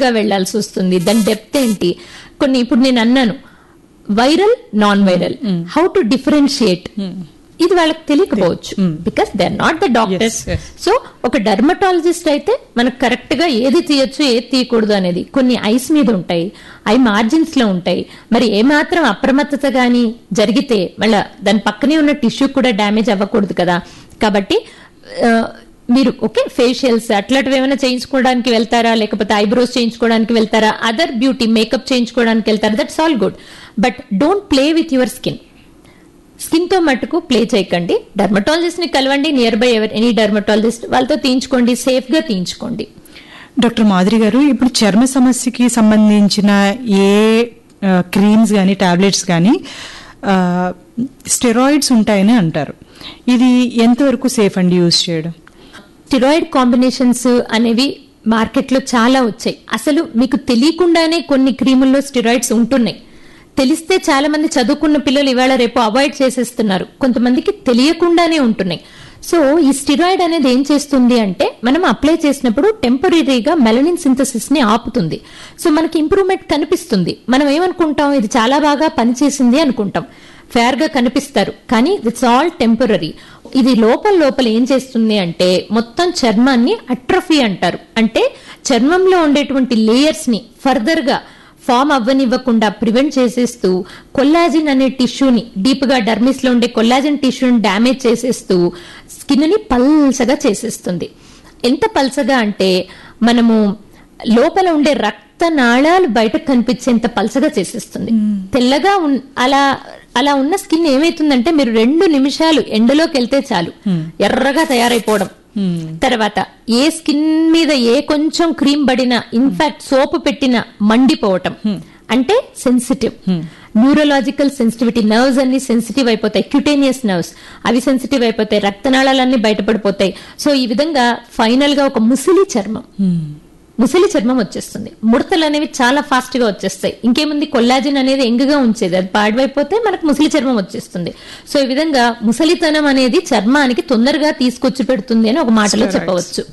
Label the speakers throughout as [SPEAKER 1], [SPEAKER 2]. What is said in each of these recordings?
[SPEAKER 1] గా వెళ్లాల్సి వస్తుంది దాని డెప్త్ ఏంటి కొన్ని ఇప్పుడు నేను అన్నాను viral non viral how to differentiate ఇది వాళ్ళకి తెలియకపోవచ్చు because they are not the doctors
[SPEAKER 2] Yes, yes.
[SPEAKER 1] So ఒక డర్మటాలజిస్ట్ అయితే మనకు కరెక్ట్ గా ఏది తీయొచ్చు ఏది తీయకూడదు అనేది కొన్ని ఐస్ మీద ఉంటాయి ఐ మార్జిన్స్ లో ఉంటాయి మరి ఏమాత్రం అప్రమత్తత గాని జరిగితే మళ్ళా దాని పక్కనే ఉన్న టిష్యూ కూడా డ్యామేజ్ అవ్వకూడదు కదా కాబట్టి ఆ, మీరు ఓకే ఫేషియల్స్ అట్లాంటివి ఏమైనా చేయించుకోవడానికి వెళ్తారా లేకపోతే ఐబ్రోస్ చేయించుకోవడానికి వెళ్తారా అదర్ బ్యూటీ మేకప్ చేయించుకోవడానికి వెళ్తారా that's all good but don't play with your skin skin తో మట్టుకు ప్లే చేయకండి డర్మటాలజిస్ట్ ని కలవండి near by ever any dermatologist వాళ్ళతో తీయించుకోండి సేఫ్ గా తీయించుకోండి
[SPEAKER 2] డాక్టర్ మాధురి గారు ఇప్పుడు చర్మ సమస్యకి సంబంధించిన ఏ క్రీమ్స్ కానీ టాబ్లెట్స్ కానీ స్టెరాయిడ్స్ ఉంటాయని అంటారు ఇది ఎంతవరకు సేఫ్ అండి యూజ్ చేయడం
[SPEAKER 1] స్టిరాయిడ్ కాంబినేషన్స్ అనేవి మార్కెట్ లో చాలా వచ్చాయి అసలు మీకు తెలియకుండానే కొన్ని క్రీముల్లో స్టిరాయిడ్స్ ఉంటున్నాయి తెలిస్తే చాలా మంది చదువుకున్న పిల్లలు ఇవాళ రేపు అవాయిడ్ చేసేస్తున్నారు కొంతమందికి తెలియకుండానే ఉంటున్నాయి సో ఈ స్టిరాయిడ్ అనేది ఏం చేస్తుంది అంటే మనం అప్లై చేసినప్పుడు టెంపరీగా మెలనిన్ సింథసిస్ ని ఆపుతుంది సో మనకి ఇంప్రూవ్మెంట్ కనిపిస్తుంది మనం ఏమనుకుంటాం ఇది చాలా బాగా పనిచేసింది అనుకుంటాం ఫేర్ గా కనిపిస్తారు కానీ ఇట్స్ ఆల్ టెంపరీ ఇది లోపల లోపల ఏం చేస్తుంది అంటే మొత్తం చర్మాన్ని అట్రఫీ అంటారు అంటే చర్మంలో ఉండేటువంటి లేయర్స్ ని ఫర్దర్ గా ఫామ్ అవ్వనివ్వకుండా ప్రివెంట్ చేసేస్తూ కొల్లాజిన్ అనే టిష్యూని డీప్ గా డర్మిస్ లో ఉండే కొల్లాజిన్ టిష్యూని డ్యామేజ్ చేసేస్తూ స్కిన్ ని పల్సగా చేసేస్తుంది ఎంత పల్సగా అంటే మనము లోపల ఉండే రక్త నాళాలు బయటకు కనిపించేంత పల్సగా చేసేస్తుంది తెల్లగా ఉన్- అలా అలా ఉన్న స్కిన్ ఏమైతుందంటే మీరు రెండు నిమిషాలు ఎండలోకి వెళ్తే చాలు ఎర్రగా తయారైపోవడం తర్వాత ఏ స్కిన్ మీద ఏ కొంచెం క్రీమ్ పడినా ఇన్ఫాక్ట్ సోపు పెట్టిన మండిపోవటం అంటే సెన్సిటివ్ న్యూరలాజికల్ సెన్సిటివిటీ నర్వ్స్ అన్ని సెన్సిటివ్ అయిపోతాయి క్యూటేనియస్ నర్వ్స్ అవి సెన్సిటివ్ అయిపోతాయి రక్తనాళాలన్నీ బయటపడిపోతాయి సో ఈ విధంగా ఫైనల్ గా ఒక ముసిలి చర్మం ముసలి చర్మం వచ్చేస్తుంది ముడతలు అనేవి చాలా ఫాస్ట్ గా వచ్చేస్తాయి ఇంకేముంది కొల్లాజిన్ అనేది ఎంగుగా ఉంచేది అది పాడైపోతే మనకు ముసలి చర్మం వచ్చేస్తుంది సో ఈ విధంగా ముసలితనం అనేది చర్మానికి తొందరగా తీసుకొచ్చి పెడుతుంది అని ఒక మాటలో చెప్పవచ్చు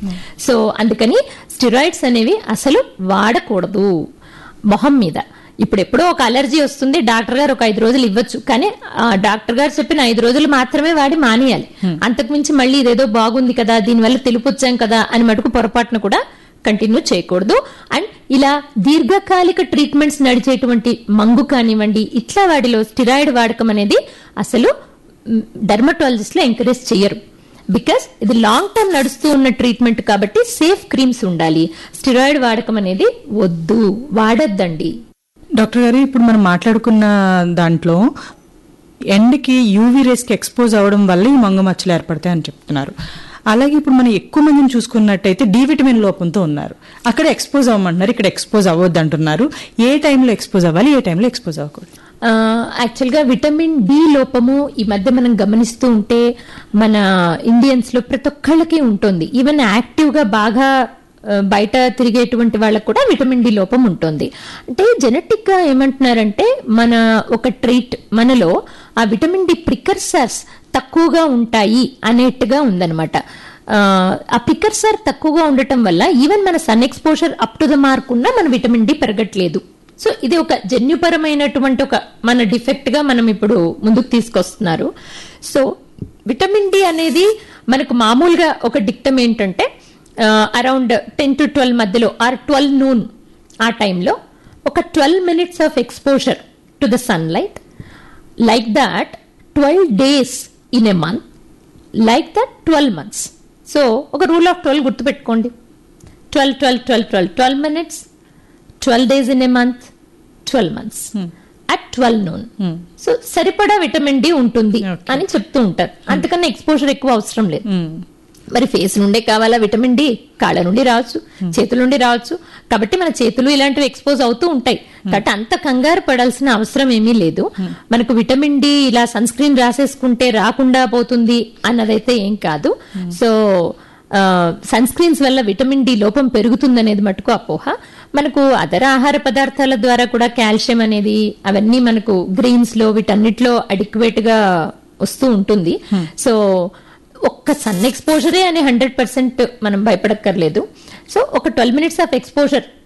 [SPEAKER 1] సో అందుకని స్టిరాయిడ్స్ అనేవి అసలు వాడకూడదు మొహం మీద ఇప్పుడు ఎప్పుడో ఒక అలర్జీ వస్తుంది డాక్టర్ గారు ఒక ఐదు రోజులు ఇవ్వచ్చు కానీ ఆ డాక్టర్ గారు చెప్పిన ఐదు రోజులు మాత్రమే వాడి మానేయాలి అంతకుమించి మళ్ళీ ఇదేదో బాగుంది కదా దీనివల్ల తెలుపు వచ్చాం కదా అని మటుకు పొరపాటున కూడా కంటిన్యూ చేయకూడదు అండ్ ఇలా దీర్ఘకాలిక ట్రీట్మెంట్స్ నడిచేటువంటి మంగు కానివ్వండి ఇట్లా వాటిలో స్టిరాయిడ్ వాడకం అనేది అసలు డర్మటాలజిస్ట్ లో ఎంకరేజ్ చేయరు బికాస్ ఇది లాంగ్ టర్మ్ నడుస్తూ ఉన్న ట్రీట్మెంట్ కాబట్టి సేఫ్ క్రీమ్స్ ఉండాలి స్టిరాయిడ్ వాడకం అనేది వద్దు వాడొద్దండి
[SPEAKER 2] డాక్టర్ గారు ఇప్పుడు మనం మాట్లాడుకున్న దాంట్లో ఎండకి యూవీ రేస్ కి ఎక్స్పోజ్ అవ్వడం వల్ల ఈ మంగు మచ్చలు ఏర్పడతాయి అని చెప్తున్నారు అలాగే ఇప్పుడు మనం ఎక్కువ మందిని చూసుకున్నట్టయితే డి విటమిన్ లోపంతో ఉన్నారు అక్కడ ఎక్స్పోజ్ అవ్వమంటున్నారు ఇక్కడ ఎక్స్పోజ్ అవ్వద్దు అంటున్నారు ఏ టైంలో ఎక్స్పోజ్ అవ్వాలి ఏ టైంలో ఎక్స్పోజ్ అవ్వకూడదు
[SPEAKER 1] యాక్చువల్ గా విటమిన్ డి లోపము ఈ మధ్య మనం గమనిస్తూ ఉంటే మన ఇండియన్స్ లో ప్రతి ఒక్కళ్ళకి ఉంటుంది ఈవెన్ యాక్టివ్ గా బాగా ఆ, బయట తిరిగేటువంటి వాళ్ళకు కూడా విటమిన్ డి లోపం ఉంటుంది అంటే జెనెటిక్ గా ఏమంటున్నారంటే మన ఒక ట్రీట్ మనలో ఆ విటమిన్ డి ప్రికర్సర్స్ తక్కువగా ఉంటాయి అనేట్టుగా ఉందన్నమాట ఆ, ఆ పికర్సర్ తక్కువగా ఉండటం వల్ల ఈవెన్ మన sun exposure up to the mark ఉన్నా మన విటమిన్ డి పెరగట్లేదు సో ఇది ఒక జన్యుపరమైనటువంటి ఒక మన డిఫెక్ట్ గా మనం ఇప్పుడు ముందుకు తీసుకొస్తున్నారు సో విటమిన్ డి అనేది మనకు మామూలుగా ఒక డిక్టమ్ ఏంటంటే అరౌండ్ టెన్ టు ట్వెల్వ్ మధ్యలో ఆర్ ట్వెల్వ్ నూన్ ఆ టైంలో ఒక twelve minutes of exposure to the sunlight like that twelve days in a month like that twelve months so ఒక రూల్ ఆఫ్ ట్వెల్వ్ గుర్తుపెట్టుకోండి twelve twelve twelve twelve twelve minutes twelve days in a month twelve months at twelve noon so సరిపడా vitamin D ఉంటుంది
[SPEAKER 2] Okay.
[SPEAKER 1] అని చెప్తూ ఉంటారు అంతకన్నా exposure ఎక్కువ అవసరం లేదు మరి ఫేస్ నుండే కావాలా విటమిన్ డి కాళ్ళ నుండి రావచ్చు చేతుల నుండి రావచ్చు కాబట్టి మన చేతులు ఇలాంటివి ఎక్స్పోజ్ అవుతూ ఉంటాయి కాబట్టి అంత కంగారు పడాల్సిన అవసరం ఏమీ లేదు మనకు విటమిన్ డి ఇలా సన్ స్క్రీన్ రాసేసుకుంటే రాకుండా పోతుంది అన్నదైతే ఏం కాదు సో సన్ స్క్రీన్స్ వల్ల విటమిన్ డి లోపం పెరుగుతుందనేది మటుకు అపోహ మనకు అదర ఆహార పదార్థాల ద్వారా కూడా కాల్షియం అనేది అవన్నీ మనకు గ్రీన్స్ లో వీటన్నిటిలో అడిక్వేట్ గా వస్తూ ఉంటుంది సో ఒక్క సన్ ఎక్స్పోజరే అని హండ్రెడ్ పర్సెంట్ మనం భయపడక్కర్లేదు సో ఒక ట్వెల్వ్ మినిట్స్ ఆఫ్ ఎక్స్పోజర్